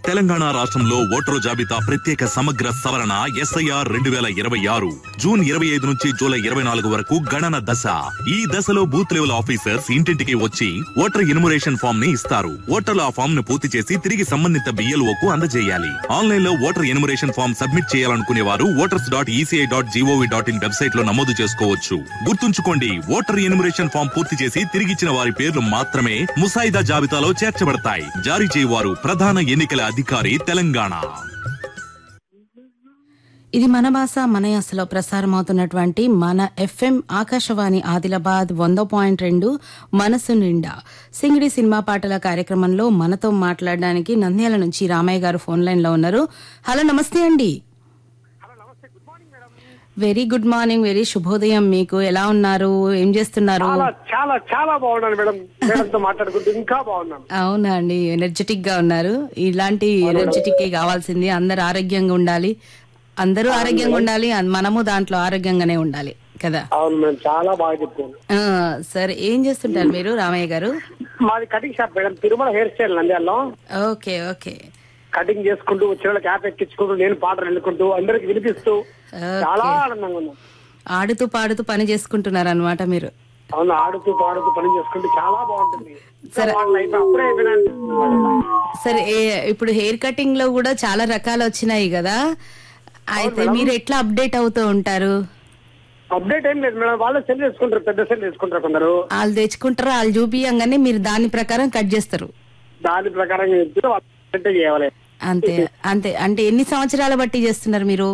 తెలంగాణ రాష్ట్రంలో ఓటరు జాబితా ప్రత్యేక సమగ్ర సవరణ ఎస్ఐఆర్ రెండు వేల ఇరవై ఆరు జూన్ ఇరవై ఐదు నుంచి జూలై ఇరవై నాలుగు వరకు గణన దశ ఈ దశలో బూత్ లెవెల్ ఆఫీసర్స్ ఇంటింటికి వచ్చి ఓటర్ ఇన్మురేషన్ ఫామ్ ని ఇస్తారు ఓటర్లు ఆ ఫామ్ ను పూర్తి చేసి తిరిగి సంబంధిత బిఎల్ఓ కు అందజేయాలి ఆన్లైన్ లో ఓటర్ ఇన్మురేషన్ ఫామ్ సబ్మిట్ చేయాలనుకునే వారు voters dot ECI dot GOV dot in website లో నమోదు చేసుకోవచ్చు గుర్తుంచుకోండి ఓటర్ ఇన్మురేషన్ ఫామ్ పూర్తి చేసి తిరిగిచ్చిన వారి పేర్లు మాత్రమే ముసాయిదా జాబితాలో చేర్చబడతాయి జారీ చేయవారు ప్రధాన ఎన్నికల అధికారి తెలంగాణ ఇది మన భాష మన యాసలో ప్రసారం అవుతున్నటువంటి మన ఎఫ్ఎం ఆకాశవాణి ఆదిలాబాద్ వంద పాయింట్ రెండు మనసు నిండా సింగిడి సినిమా పాటల కార్యక్రమంలో మనతో మాట్లాడడానికి నంద్యాల నుంచి రామయ్య గారు ఫోన్ లైన్ లో ఉన్నారు హలో నమస్తే అండి వెరీ గుడ్ మార్నింగ్ వెరీ శుభోదయం మీకు ఎలా ఉన్నారు ఏం చేస్తున్నారు చాలా చాలా చాలా బాగున్నాను మేడం మేడంతో మాట్లాడుకుంటూ ఇంకా బాగున్నాను అవునా అండి ఎనర్జెటిక్ గా ఉన్నారు ఇలాంటి ఎనర్జెటిక్ కావాల్సింది అందరు ఆరోగ్యంగా ఉండాలి అందరూ ఆరోగ్యంగా ఉండాలి అన్- మనము దాంట్లో ఆరోగ్యంగానే ఉండాలి కదా అవును మేడం చాలా బాగా చెప్పాను ఆ, సరే ఏం చేస్తుంటారు మీరు రామయ్య గారు మాది cutting shop madam Tirumala hair style నంద్యాలలో ఓకే ఓకే కటింగ్ చేసుకుంటూ వచ్చిన వాళ్ళకి యాప్ ఎక్కించుకుంటూ నేను పాటలు ఎన్నుకుంటూ అందరికి వినిపిస్తూ చాలా ఆనందంగా ఉన్నాను ఆడుతూ పాడుతూ పని చేసుకుంటున్నారు అనమాట మీరు అవును ఆడుతూ పాడుతూ పని చేసుకుంటూ చాలా బాగుంటుంది వాళ్ళ life అప్పుడే అయిపోయినా అనిపిస్తుంది మేడం. సరే ఏ- ఇప్పుడు హెయిర్ కటింగ్ లో కూడా చాలా రకాలు వచ్చినాయి కదా అయితే మీరు ఎట్లా అప్డేట్ అవుతూ ఉంటారు అప్డేట్ ఏం లేదు మేడం వాళ్ళే సెల్ చేసుకుంటారు పెద్ద సెల్ చేసుకుంటారు కొందరు వాళ్ళు తెచ్చుకుంటారు వాళ్ళు చూపియంగానే మీరు దాని ప్రకారం కట్ చేస్తారు దాని ప్రకారం చెప్తే వాళ్ళు set చేయాలి అంతే అంతే అంటే ఎన్ని సంవత్సరాల బట్టి చేస్తున్నారు మీరు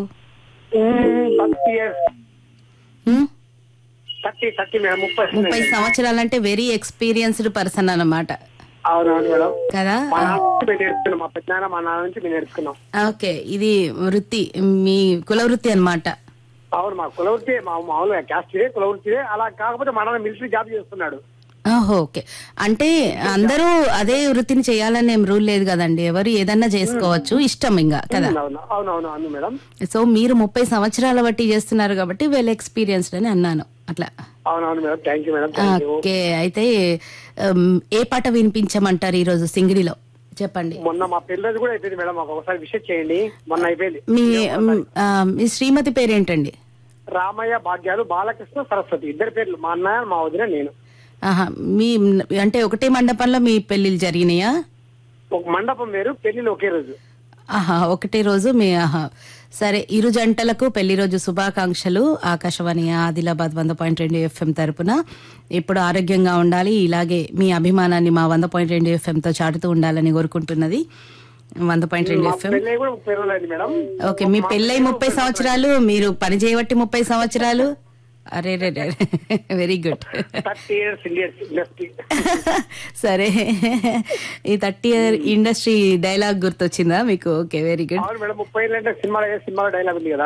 thirty years hmm? Thirty thirty madam ముప్పై ముప్పై సంవత్సరాలంటే వెరీ ఎక్స్పీరియన్స్డ్ పర్సన్ అన్నమాట అవునవును మేడం కదా మా నాన్న నుంచి మేము నేర్చుకున్నాం మా పెద్ద మా నాన్న నుంచి మేము నేర్చుకున్నాం ఓకే ఇది వృత్తి మీ కుల వృత్తి అన్నమాట అవును మా కులవృత్తి మా మామూలుగా క్యాస్ట్ ఇదే కులవృత్తిదే అలా కాకపోతే మా నాన్న మిలిటరీ జాబ్ చేస్తున్నాడు ఓహో ఓకే అంటే అందరూ అదే వృత్తిని చేయాలని ఏం రూల్ లేదు కదండి ఎవరు ఏదన్నా చేసుకోవచ్చు ఇష్టం ఇంకా కదా అవును అవునవును అవును మేడం సో మీరు ముప్పై సంవత్సరాల బట్టి చేస్తున్నారు కాబట్టి వెల్ ఎక్స్పీరియన్స్డ్ అని అన్నాను అట్లా అవునవును madam thank you madam thank you okay అయితే ఉమ్, ఏ పాట వినిపించమంటారు ఈ రోజు సింగిడిలో చెప్పండి మొన్న మా పెళ్ళది కూడా అయిపోయింది మేడం మాకు ఒకసారి విషయం చేయండి మొన్న అయిపోయింది మీ ఉమ్, ఆ, మీ శ్రీమతి పేరేంటండి రామయ్య భాగ్యాలు బాలకృష్ణ సరస్వతి ఇద్దరు పేర్లు మా అన్నయ్య మా వదిన నేను ఆహా మీ అంటే ఒకటే మండపంలో మీ పెళ్లిళ్ళు జరిగినాయా ఒక మండపం వేరు పెళ్లిలు ఒకే రోజు ఆహా ఒకటే రోజు మీ ఆహా సరే ఇరు జంటలకు పెళ్లి రోజు శుభాకాంక్షలు ఆకాశవాణి ఆదిలాబాద్ వంద పాయింట్ రెండు ఎఫ్ఎం తరపున ఇప్పుడు ఆరోగ్యంగా ఉండాలి ఇలాగే మీ అభిమానాన్ని మా వంద పాయింట్ రెండు ఎఫ్ఎం తో చాటుతూ ఉండాలని కోరుకుంటున్నది వంద పాయింట్ రెండు ఎఫ్ఎం పెళ్లి కూడా ముప్పై రోజులు అయింది మేడం ఓకే మీ పెళ్ళై ముప్పై సంవత్సరాలు మీరు పని చేయబట్టి ముప్పై సంవత్సరాలు అరే రే రే very good thirty years Indians industry సరే ఈ థర్టీ ఇయర్ ఇండస్ట్రీ డైలాగ్ గుర్తొచ్చిందా మీకు ఓకే వెరీ గుడ్ అవును మేడం ముప్పై ఏళ్ళు అంటే సినిమాలో ఏ సినిమాలో డైలాగ్ ఉంది కదా